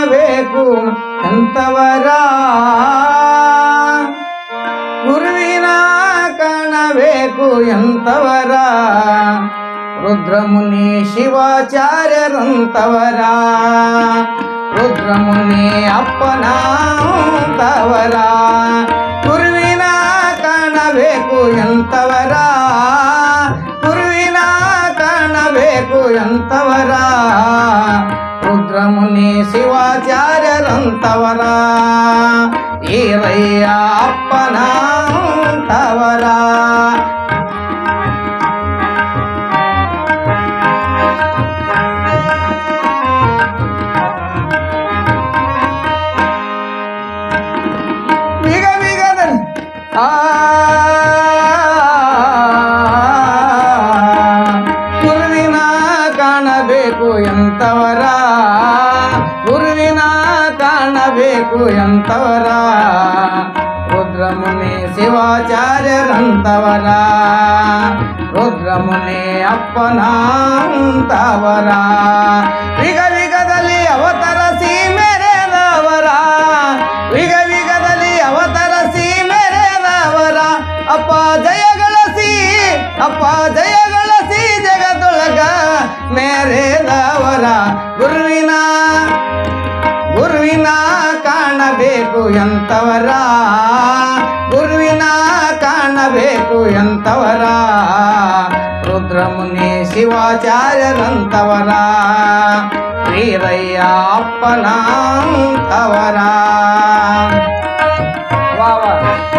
ಕಾಣಬೇಕು ಎಂತವರ ಗುರುವಿನ ಕಾಣಬೇಕು ಎಂತವರ ರುದ್ರಮುನಿ ಶಿವಾಚಾರ್ಯರಂತವರ ರುದ್ರಮುನಿ ಅಪ್ಪನಂತವರ ಗುರುವಿನ ಕಾಣಬೇಕು ಎಂತವರ ಗುರುವಿನ ಕಾಣಬೇಕು ಎಂತವರ ರುದ್ರಮುನಿ ಶಿವಾಚಾರ್ಯರಂತವರ ಈರಯ್ಯ ಅಪ್ಪನಂತವರ ಬಿಗ ಬಿಗದಲ್ಲಿ ಆ ಗುರುವಿನ ಕಾಣಬೇಕು ಎಂತವರ ಗುರುವಿನ ಕಾಣಬೇಕು ಎಂತವರ ರುದ್ರಮುನಿ ಶಿವಾಚಾರ್ಯರಂತವರ ರುದ್ರಮುನಿ ಅಪ್ಪನಂತವರ ವಿಗ ವಿಗದಲ್ಲಿ ಅವತರಸಿ ಮೆರೆದವರ ವಿಗ ವಿಗದಲ್ಲಿ ಅವತರಸಿ ಮೆರೆದವರ ಅಪ್ಪ ಜಯಗಳಸಿ ಅಪ್ಪ ಜಯಗಳಸಿ ಜಗದೊಳಗ ಮೆರೆದವರ ಗುರುವಿನ ಗುರುವಿನ ಕಾಣಬೇಕು ಎಂತವರ ಗುರುವಿನ ಕಾಣಬೇಕು ಎಂತವರ ರುದ್ರಮುನಿ ಶಿವಾಚಾರ್ಯರಂತವರ ವೀರಯ್ಯ ಅಪ್ಪನಂತವರ ವಾ ವಾ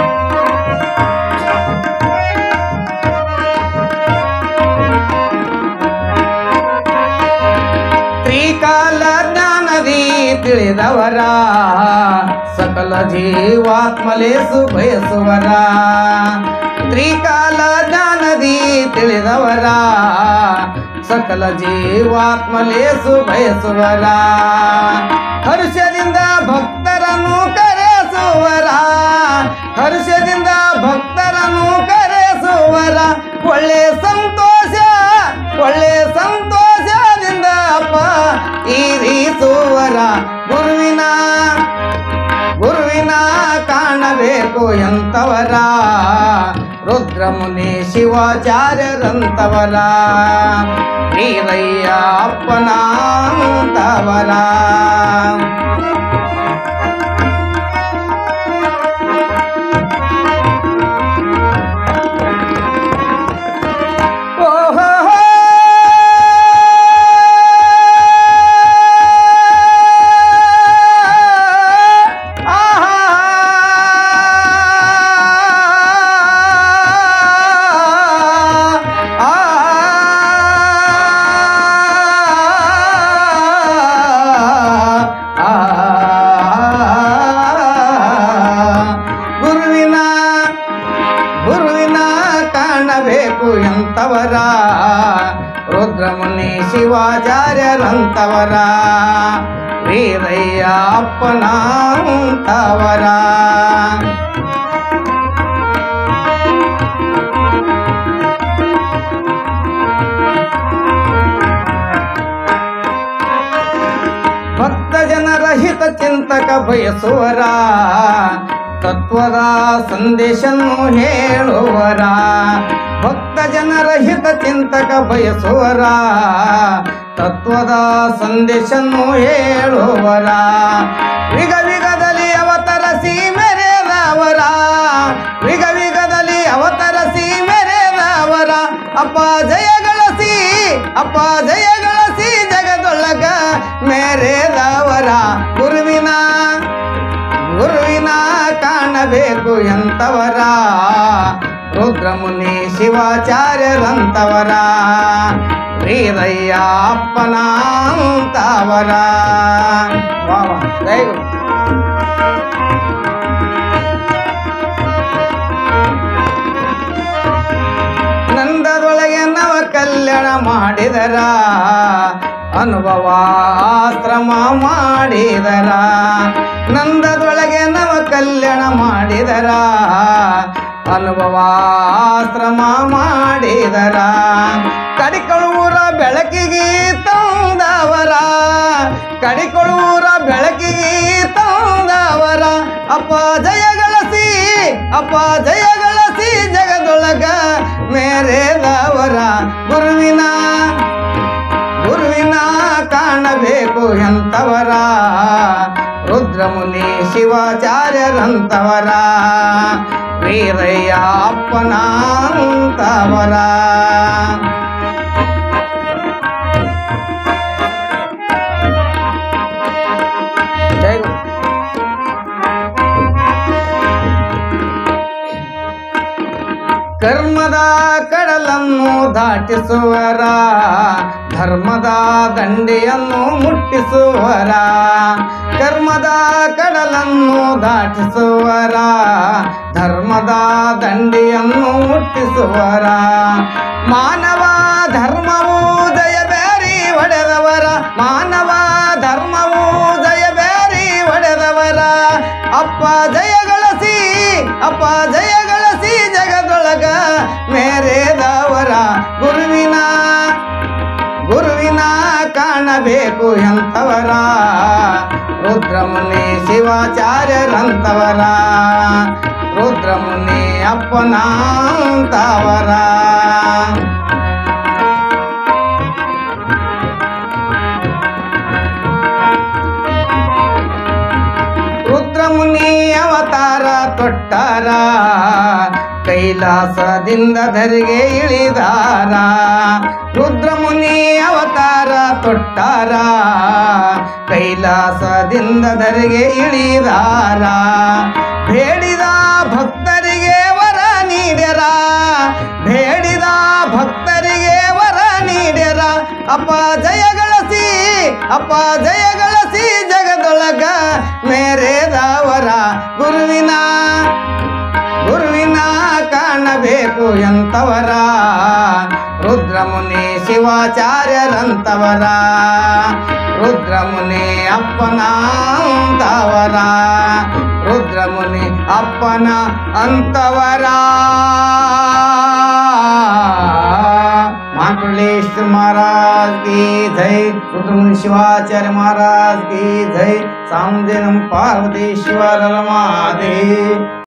ತ್ರಿಕಾಲ ಜ್ಞಾನದಿ ತಿಳಿದವರ ಸಕಲ ಜೀವಾತ್ಮಲೇಸು ಬಯಸುವರ ತ್ರಿಕಾಲ ಜ್ಞಾನದಿ ತಿಳಿದವರ ಸಕಲ ಜೀವಾತ್ಮಲೇಸು ಬಯಸುವರ ಹರ್ಷದಿಂದ ಭಕ್ತರನ್ನು ಕರೆಸುವರ ಹರ್ಷದಿಂದ ಭಕ್ತರನ್ನು ಕರೆಸುವರ ಒಳ್ಳೆ ಸಂತೋಷ ಒಳ್ಳೆ ಸಂತೋಷದಿಂದ ಅಪ್ಪ ಇರಿಸುವರ ಗುರುವಿನ ಗುರುವಿನ ಕಾಣಬೇಕು ಎಂತವರ ರುದ್ರಮುನಿ ಶಿವಾಚಾರ್ಯರಂತವರ ವೀರಯ್ಯ ಅಪ್ಪನಂತವರ ಓಹೋ ಗುರುವಿನ ಗುರುವಿನ ಕಾಣಬೇಕು ಎಂತವರ ರುದ್ರಮುನಿ ಶಿವಾಚಾರ್ಯರಂತವರ ವೀರಯ್ಯ ಅಪ್ಪನಂತವರ ಭಕ್ತ ಜನರ ಹಿತ ಚಿಂತಕ ಬಯಸುವರ ತತ್ವದ ಸಂದೇಶನ್ನು ಹೇಳುವರ ಭಕ್ತ ಜನರ ಹಿತ ಚಿಂತಕ ಬಯಸುವರ ತತ್ವದ ಸಂದೇಶನ್ನು ಹೇಳುವರ ವಿಗ ವಿಗದಲ್ಲಿ ಅವತರಸಿ ಮೆರೆದವರ ವಿಗ ವಿಗದಲ್ಲಿ ಅವತರಸಿ ಮೆರೆದವರ ಅಪ್ಪ ಜಯಗಳಸಿ ಅಪ್ಪ ಜಯಗಳಸಿ ಜಗದೊಳಗ ಮೇರೆದವರ ಗುರುವಿನ ಗುರುವಿನ ಕಾಣಬೇಕು ಎಂತವರ ರುದ್ರಮುನಿ ಶಿವಾಚಾರ್ಯರಂತವರ ವೀರಯ್ಯ ಅಪ್ಪನಂತವರ ವಾ ವಾ, ಜೈ ಗುರು ನಂದದೊಳಗೆ ನವ ಕಲ್ಯಾಣ ಮಾಡಿದರ ಅನುಭವ ಆಶ್ರಮ ಮಾಡಿದರ ನಂದದೊಳಗೆ ನವ ಕಲ್ಯಾಣ ಮಾಡಿದರ ಅನುಭವ ಆಶ್ರಮ ಮಾಡಿದರ ಕಡಿಕಳುವರ ಬೆಳಕಿಗೆ ತಂದವರ ಕಡಿಕೊಳುವರ ಬೆಳಕಿಗೆ ಅಪಜಯ ಗಳಿಸಿ ಅಪಜಯ ಗಳಿಸಿ ಜಗದೊಳಗ ಮೇರೆದವರ ಗುರುವಿನ ಗುರುವಿನ ಕಾಣಬೇಕು ಎಂತವರ ರುದ್ರಮುನಿ ಶಿವಾಚಾರ್ಯರಂತವರ ವೀರಯ್ಯ ಅಪ್ಪನಂತವರ ಜೈ ಗುರು ಕರ್ಮದ ಕಡಲನ್ನು ದಾಟಿಸುವರ ಧರ್ಮದ ದಂಡೆಯನ್ನು ಮುಟ್ಟಿಸುವರ ಕರ್ಮದ ಕಡಲನ್ನು ದಾಟಿಸುವರ ಧರ್ಮದ ದಂಡೆಯನ್ನು ಮುಟ್ಟಿಸುವರ ಮಾನವ ಧರ್ಮವು ಜಯಬೇರಿ ಒಡೆದವರ ಮಾನವ ಧರ್ಮವು ಜಯಬೇರಿ ಒಡೆದವರ ಅಪ್ಪ ಜಯ ಗಳಿಸಿ ಅಪ್ಪ ಜಯ ಗಳಿಸಿ ಜಗದೊಳಗ ಮೇರೆದವರ ಗುರುವಿನ ಗುರುವಿನ ಕಾಣಬೇಕು ಎಂತವರ ರುದ್ರಮುನಿ ಶಿವಾಚಾರ್ಯರಂತವರ ರುದ್ರಮುನಿ ಅಪ್ಪನಂತವರ ರುದ್ರಮುನಿ ಅವತಾರ ತೊಟ್ಟಾರ ಕೈಲಾಸದಿಂದ ಧರಿಗೆ ಇಳಿದಾರ ರುದ್ರಮುನಿ ಅವತಾರ ತೊಟ್ಟಾರ ಕೈಲಾಸದಿಂದ ಧರಿಗೆ ಇಳಿದಾರ ಬೇಡಿದ ಭಕ್ತರಿಗೆ ವರ ನೀಡ್ಯರ ಬೇಡಿದ ಭಕ್ತರಿಗೆ ವರ ನೀಡ್ಯರ ಅಪ್ಪ ಜಯ ಗಳಿಸಿ ಅಪ್ಪ ಜಯ ಗಳಿಸಿ ಜಗದೊಳಗ ಮೇರೆದವರ ಗುರುವಿನ ಗುರುವಿನ ಕಾಣಬೇಕು ಎಂತವರ ರುದ್ರಮುನಿ ಶಿವಾಚಾರ್ಯರಂತವರ ರುದ್ರಮುನಿ ಅಪ್ಪನಂತವರ ರುದ್ರಮುನಿ ಅಪ್ಪನ ಅಂತವರ महाकुलेश्वर महाराज की जय रुद्रमुनि शिवाचार्य महाराज की जय सामदेनम पार्वती शिवर महादेव